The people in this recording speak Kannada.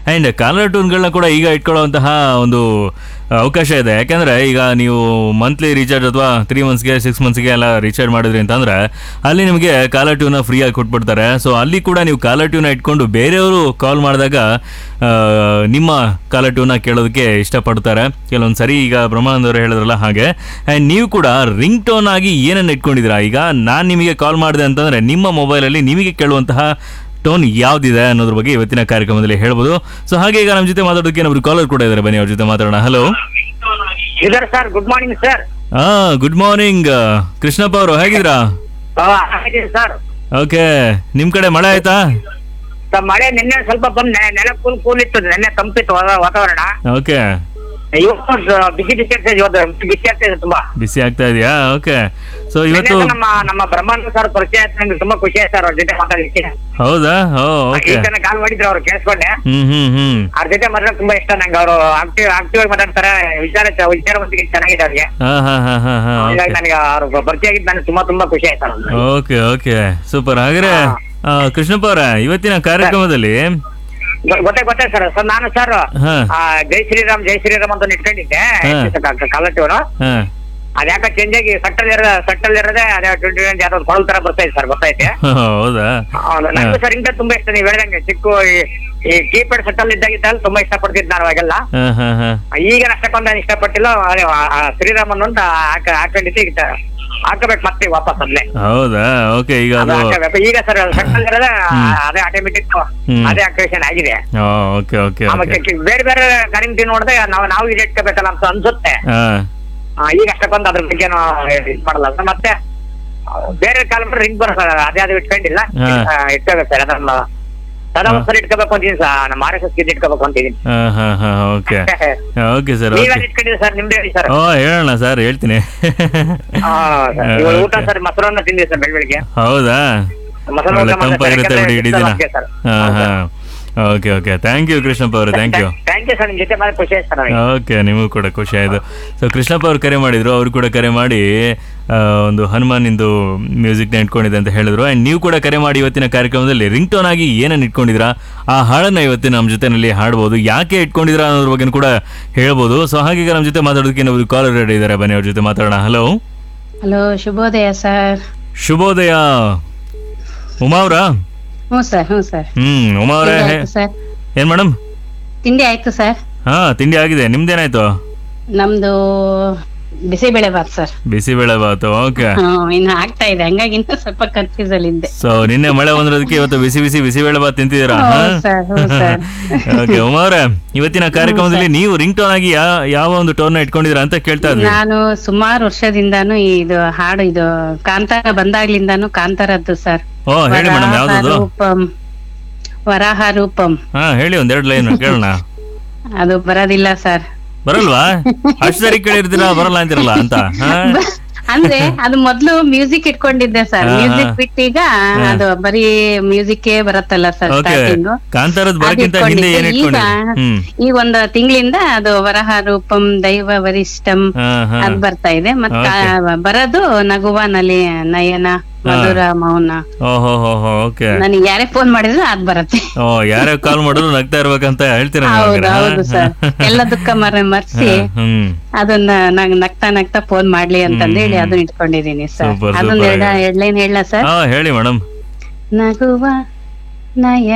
ಆ್ಯಂಡ್ ಕಾಲರ್ ಟ್ಯೂನ್ಗಳನ್ನ ಕೂಡ ಈಗ ಇಟ್ಕೊಳ್ಳುವಂತಹ ಒಂದು ಅವಕಾಶ ಇದೆ ಯಾಕೆಂದರೆ ಈಗ ನೀವು ಮಂತ್ಲಿ ರೀಚಾರ್ಜ್ ಅಥವಾ ತ್ರೀ ಮಂತ್ಸ್ಗೆ ಸಿಕ್ಸ್ ಮಂತ್ಸ್ಗೆ ಎಲ್ಲ ರೀಚಾರ್ಜ್ ಮಾಡಿದ್ರಿ ಅಂತಂದರೆ ಅಲ್ಲಿ ನಿಮಗೆ ಕಾಲರ್ ಟ್ಯೂನ ಫ್ರೀಯಾಗಿ ಕೊಟ್ಬಿಡ್ತಾರೆ ಸೊ ಅಲ್ಲಿ ಕೂಡ ನೀವು ಕಾಲರ್ ಟ್ಯೂನ ಇಟ್ಕೊಂಡು ಬೇರೆಯವರು ಕಾಲ್ ಮಾಡಿದಾಗ ಆ, ನಿಮ್ಮ ಕಾಲರ್ ಟ್ಯೂನ ಕೇಳೋದಕ್ಕೆ ಇಷ್ಟಪಡ್ತಾರೆ ಕೆಲವೊಂದು ಸರಿ ಈಗ ಬ್ರಹ್ಮಾನಂದವರು ಹೇಳಿದ್ರಲ್ಲ ಹಾಗೆ ಆ್ಯಂಡ್ ನೀವು ಕೂಡ ರಿಂಗ್ ಟೋನ್ ಆಗಿ ಏನನ್ನು ಇಟ್ಕೊಂಡಿದ್ದೀರಾ ಈಗ ನಾನು ನಿಮಗೆ ಕಾಲ್ ಮಾಡಿದೆ ಅಂತಂದರೆ ನಿಮ್ಮ ಮೊಬೈಲಲ್ಲಿ ನಿಮಗೆ ಕೇಳುವಂತಹ ಟೋನ್ ಯಾವ್ದಿದೆ ಅನ್ನೋದ್ರ ಬಗ್ಗೆ ಇವತ್ತಿನ ಕಾರ್ಯಕ್ರಮದಲ್ಲಿ ಹೇಳ್ಬೋದು ಸೊ ಹಾಗೆ ಈಗ ನಮ್ಮ ಜೊತೆ ಮಾತಾಡೋದಕ್ಕೆ ಇನ್ನೊಬ್ರು ಕಾಲರ್ ಕೂಡ ಇದ್ದಾರೆ ಬನ್ನಿ ಅವ್ರ ಜೊತೆ ಮಾತಾಡೋಣ ಹಲೋ ಇದರ್ ಸರ್ ಗುಡ್ ಮಾರ್ನಿಂಗ್ ಸರ್ ಹಾ ಗುಡ್ ಮಾರ್ನಿಂಗ್ ಕೃಷ್ಣಪ್ಪ ಅವರು ಹೇಗಿದ್ದೀರಾ ಸರ್ ಓಕೆ ನಿಮ್ ಕಡೆ ಮಳೆ ಆಯ್ತಾ ಸರ್ ಮಳೆ ನಿನ್ನೆ ಸ್ವಲ್ಪ ಬಂದ್ ನೆ- ನೆಲ ಕೂಲ್ ಕೂಲ್ ಇತ್ತು ನಿನ್ನೆ ತಂಪಿತ್ತು ವಾ- ವಾತಾವರಣ ಓಕೆ ಇವತ್ತು ಸ- ಬಿಸಿ ಬಿಸಿ ಆಗ್ತಾ ಇದೆ ಇವತ್ತು ಬಿಸಿ ಆಗ್ತಾ ಇದೆ ತುಂಬಾ ಬಿಸಿ ಆಗ್ತಾ ಇದೆಯಾ ಓಕೆ ಸೊ ನಿನ್ನೆ ಇವತ್ತು ಸರ್ ನಮ್ಮ ನಮ್ಮ ಬ್ರಹ್ಮಾನಂದ ಸರ್ ಪರಿಚಯ ಆಯ್ತು ನಂಗೆ ತುಂಬಾ ಖುಷಿ ಆಯ್ತು ಸರ್ ಅವ್ರ ಜೊತೆ ಮಾತಾಡ್ಲಿಕ್ಕೆ ಹೌದಾ ಓ ಓಕೆ ಈ ತನ ಕಾಲ್ ಮಾಡಿದ್ರು ಅವ್ರು ಕೇಳಿಸ್ಕೊಂಡೆ ಹ್ಮ್ ಹ್ಮ್ ಹ್ಮ್ ಅವ್ರ ಜೊತೆ ಮಾತ್ರ ತುಂಬಾ ಇಷ್ಟ ನಂಗೆ ಅವರು ಆಕ್ಟಿವ್ ಆಕ್ಟಿವ್ ಆಗಿ ಮಾತಾಡ್ತಾರೆ ವಿಚಾರ ಚ- ವಿಚಾರವಂತಿಕೆ ಚೆನ್ನಾಗಿದೆ ಅವ್ರಿಗೆ ಹಾ ಹಾ ಹಾ ಹಾ ಹಾ ಹಾಗಾಗಿ ನನಗೆ ಅವ್ರು ಪರಿಚಯ ಆಗಿದ್ದು ನನಗೆ ತುಂಬಾ ತುಂಬಾ ಖುಷಿ ಆಯ್ತು ಸರ್ ಓಕೆ ಓಕೆ ಸೂಪರ್ ಹಾಗಾದ್ರೆ ಆ, ಕೃಷ್ಣಪ್ಪ ಅವರ ಇವತ್ತಿನ ಕಾರ್ಯಕ್ರಮದಲ್ಲಿ ಗೊತ್ತೇ ಗೊತ್ತೇ ಸರ್ ಸರ್ ನಾನು ಸರ್ ಹಾ ಆ, ಜೈ ಶ್ರೀರಾಮ್ ಜೈ ಶ್ರೀರಾಮ್ ಅಂತ ಒಂದು ಇಟ್ಕೊಂಡಿದ್ದೆ ಹಾ. ಕಾಲಟ್ಟಿವನು ಹಾ ಅದ್ಯಾಕ ಚೇಂಜ್ ಆಗಿ ಸಟ್ಟಲ್ ಇರೋದ ಸಟ್ಟಲ್ ಇರೋದೇ ಅದೇ ಟ್ವೆಂಟಿ ಯಾವ್ದೋ ಒಂದು ಕೊಳಲ್ ತರ ಬರ್ತಾ ಇದೆ ಸರ್ ಗೊತ್ತೈತೆ ಹೌದಾ ಹೌದು ನನಗೂ ಸರ್ ಇಂತ ತುಂಬಾ ಇಷ್ಟ ನೀವು ಹೇಳ್ದಂಗೆ ಚಿಕ್ಕ ಈ- ಈ ಕೀಪ್ಯಾಡ್ ಸಟ್ಟಲ್ ಇದ್ದಾಗಿದ್ದಲ್ಲಿ ತುಂಬಾ ಇಷ್ಟಪಡ್ತಿದ್ದೆ ನಾನು ಅವಾಗೆಲ್ಲ ಹಾ ಹಾ ಹಾ ಈಗ ಅಷ್ಟಕ್ಕೊಂದು ನಾನು ಇಷ್ಟಪಟ್ಟಿಲ್ಲ ಅದೇ ಆ- ಆ ಶ್ರೀರಾಮನ್ ಅಂತ ಹಾಕ ಹಾಕೊಂಡಿದ್ದೆ ಈಗ ಹಾಕಬೇಕು ಮತ್ತೆ ವಾಪಸ್ ಅದ್ಲೆ ಹೌದಾ ಓಕೆ ಈಗ ಅದು ಅದು ಹಾಕಬೇಕು ಈಗ ಸರ್ ಸಟ್ಟಲ್ ಇರೋದೇ ಹ್ಮ್. ಅದೇ ಆಟೋಮೆಟಿಕ್ ಹ್ಮ್. ಅದೇ ಆಕ್ಟಿವೇಶನ್ ಆಗಿದೆ ಓಕೆ ಓಕೆ ಆಮೇಲೆ ಓಕೆ ಬೇರೆ ಬೇರೆ ಕರೆಂಟ್ ನೋಡಿದ್ರೆ ನಾವು ನಾವು ಇದು ಇಟ್ಕೋಬೇಕಲ್ಲ ಅಂತ ಅನ್ಸುತ್ತೆ ಹಾ ಆ, ಈಗ ಅಷ್ಟಕ್ಕೊಂದು ಅದ್ರ ಬಗ್ಗೆ ಇದು ಮಾಡಲ್ಲ ಸರ್ ಮತ್ತೆ ಆ, ಬೇರೆ ಕಾಲ ರಿಂಗ್ ಬರೋ ಸರ್ ಅದೇ ಅದು ಇಟ್ಕೊಂಡಿಲ್ಲ ಹಾ. ಆ, ಇಟ್ಕೋಬೇಕು ಸರ್ ಅದನ್ನ ಸದಾ ಒಂದ್ಸಲ ಇಟ್ಕೋಬೇಕು ಅಂತೀನಿ ಸರ್ ನಮ್ಮ ಆರ್ ಎಸ್ ಎಸ್ ಇಟ್ಕೋಬೇಕು ಅಂತಿದ್ದೀನಿ ಹಾ ಹಾ ಹಾ ಓಕೆ ಓಕೆ ಸರ್ ನೀವೇನ್ ಓಕೆ ಇಟ್ಕೊಂಡಿದ್ದೀರಿ ಸರ್ ನಿಮ್ದು ಹೇಳಿ ಸರ್ ಓ ಹೇಳೋಣ ಸರ್ ಹೇಳ್ತೀನಿ ಆ, ಸರ್, ಇವಾಗ ಊಟ ಸರ್ ಮೊಸರನ್ನ ತಿಂದಿವಿ ಸರ್ ಬೆಳ್ ಬೆಳಿಗ್ಗೆ ಹೌದಾ ಮೊಸರು ಒಳ್ಳೆ ಊಟ ಮಾಡಿದೆ ಸರ್, ತಂಪಾಗಿರುತ್ತೆ ಯಾಕಂದ್ರೆ ಬಿಡಿ ಇಡೀ ದಿನ ಇಷ್ಟ ಸರ್. ಹಾ ಹೌದು ಹಾ sir. Okay okay thank you Krishnappa ಅವರು thank you thank you sir ನಿಮ್ ಜೊತೆ ಮಾಡಿ ಖುಷಿ ಆಯ್ತು ಸರ್ ನನಗೆ ಓಕೆ ನಿಮಗೂ ಕೂಡ ಖುಷಿ ಆಯಿತು ಸೊ ಕೃಷ್ಣಪ್ಪ ಅವ್ರು ಕರೆ ಮಾಡಿದ್ರು ಅವರು ಕೂಡ ಕರೆ ಮಾಡಿ ಆ, ಒಂದು ಹನುಮಾನಿಂದು ಮ್ಯೂಸಿಕ್ನ ಇಟ್ಕೊಂಡಿದೆ ಅಂತ ಹೇಳಿದ್ರು ಆ್ಯಂಡ್ ನೀವು ಕೂಡ ಕರೆ ಮಾಡಿ ಇವತ್ತಿನ ಕಾರ್ಯಕ್ರಮದಲ್ಲಿ ರಿಂಗ್ ಟೋನ್ ಆಗಿ ಏನನ್ನು ಇಟ್ಕೊಂಡಿದ್ರಾ ಆ ಹಾಡನ್ನು ಇವತ್ತಿನ ನಮ್ಮ ಜೊತೆನಲ್ಲಿ ಹಾಡ್ಬೋದು ಯಾಕೆ ಇಟ್ಕೊಂಡಿದ್ರಾ ಅನ್ನೋದ್ರ ಬಗ್ಗೆ ಕೂಡ ಹೇಳ್ಬೋದು ಸೊ ಹಾಗೆ ನಮ್ಮ ಜೊತೆ ಮಾತಾಡೋದಕ್ಕೆ ನಾವು ಕಾಲರ್ ರೆಡಿ ಇದ್ದಾರೆ ಬನ್ನಿ ಅವ್ರ ಜೊತೆ ಮಾತಾಡೋಣ ಹಲೋ ಹಲೋ ಶುಭೋದಯ ಸರ್ ಶುಭೋದಯ ಉಮಾ ಅವರಾ ಹ್ಞೂ ಸರ್ ಹ್ಞೂ ಸರ್ ಹ್ಮ್ ಉಮಾ ಅವರೇ ತಿಂಡಿ ಆಯ್ತು ಸರ್ ಏನ್ ಮೇಡಮ್ ತಿಂಡಿ ಆಯ್ತು ಸರ್ ಹಾ ತಿಂಡಿ ಆಗಿದೆ ನಿಮ್ದೇನಾಯ್ತು ನಮ್ದು bisibele bath sir bisibele bath okay hmm ಇನ್ನು ಆಗ್ತಾ ಇದೆ ಹಂಗಾಗಿ ಇನ್ನೂ ಸ್ವಲ್ಪ ಕನ್ಫ್ಯೂಸ್ ಅಲ್ಲಿ ಇದ್ದೆ ಸೊ ನಿನ್ನೆ ಮಳೆ ಬಂದಿರೋದಕ್ಕೆ ಇವತ್ತು ಬಿಸಿ ಬಿಸಿ ಬಿಸಿಬೇಳೆ ಬಾತ್ ತಿಂತಿದ್ದೀರಾ ಹೌದು ಸರ್, ಹೌದು ಸರ್. ಓಕೆ ಉಮಾ ಅವರೇ ಇವತ್ತಿನ ಕಾರ್ಯಕ್ರಮದಲ್ಲಿ ನೀವು ರಿಂಗ್ ಟೋನ್ ಆಗಿ ಯಾ- ಯಾವ ಒಂದು ಟೋನ್ ಇಟ್ಕೊಂಡಿದ್ದೀರಾ ಅಂತ ಕೇಳ್ತಾ ಇದ್ವಿ ನಾನು ಸುಮಾರು ವರ್ಷದಿಂದಾನು ಇದು ಹಾಡು ಇದು ಕಾಂತಾರ ಬಂದಾಗ್ಲಿಂದಾನು ಕಾಂತಾರದ್ದು ಸರ್ ಓ ಹೇಳಿ ಮೇಡಮ್ ಯಾವ್ದದು ರೂಪಂ ವರಾಹ ರೂಪಂ ಹಾ ಹೇಳಿ ಒಂದೆರಡು ಲೈನ್ ಕೇಳೋಣ ಅದು ಬರೋದಿಲ್ಲ ಸರ್ ಬರಲ್ವಾ ಅಷ್ಟು ಸರಿ ಕೇಳಿರ್ತೀರಾ ಬರಲ್ಲ ಅಂತಿರಲ್ಲ ಅಂತ ಹಾ? ಅಂದ್ರೆ ಅದು ಮೊದ್ಲು ಮ್ಯೂಸಿಕ್ ಇಟ್ಕೊಂಡಿದ್ದೆ ಸರ್ ಹಾ, ಹಾ. ಮ್ಯೂಸಿಕ್ ಬಿಟ್ಟೀಗ ಅದು ಬರೀ ಮ್ಯೂಸಿಕ್ ಬರತ್ತಲ್ಲ ಸರ್ ಓಕೆ ಸ್ಟಾರ್ಟಿಂಗ್ ಕಾಂತಾರದ ಬರಕ್ಕಿಂತ ಹಿಂದೆ ಏನ್ ಈಗ ಇಟ್ಕೊಂಡಿದ್ರಿ ಹ್ಮ್ ಈ ಒಂದು ತಿಂಗಳಿಂದ ಅದು ವರಹ ರೂಪಂ ದೈವ ವರಿಷ್ಠಂ ಹಾ ಹಾ ಅದ್ ಬರ್ತಾ ಇದೆ ಮತ್ತ Okay. ಬರೋದು ನಗುವ ನಲಿ ನಯನ ಮಧುರ ಮೌನ ಓಹೋ ಹೋ ಹೋ ಓಕೆ ನನಗೆ ಯಾರೇ ಫೋನ್ ಮಾಡಿದ್ರು ಅದ್ ಬರುತ್ತೆ ಓ ಯಾರೇ ಕಾಲ್ ಮಾಡಿದ್ರು ನಗ್ತಾ ಇರ್ಬೇಕಂತ ಹೇಳ್ತೀರಾ ನೀವು ಹೌದು ಹಾಗಾದ್ರೆ, ಹಾ? ಹೌದು ಸರ್ ಎಲ್ಲ ದುಃಖ ಮರ ಮರ್ಸಿ ಹಾ, ಹ್ಮ್ ಅದನ್ನ ನಂಗ್ ನಗ್ತಾ ನಗ್ತಾ ಫೋನ್ ಮಾಡ್ಲಿ ಅಂತಂದ್ ಹೇಳಿ ಅದನ್ನ ಇಟ್ಕೊಂಡಿದೀನಿ ಸರ್ Super, ಅದೊಂದ್ super. ಎರಡ್ ಎರಡ್ ಲೈನ್ ಹೇಳ ಸರ್ ಹಾ ಹೇಳಿ ಮೇಡಮ್ ನಗುವ ನಯ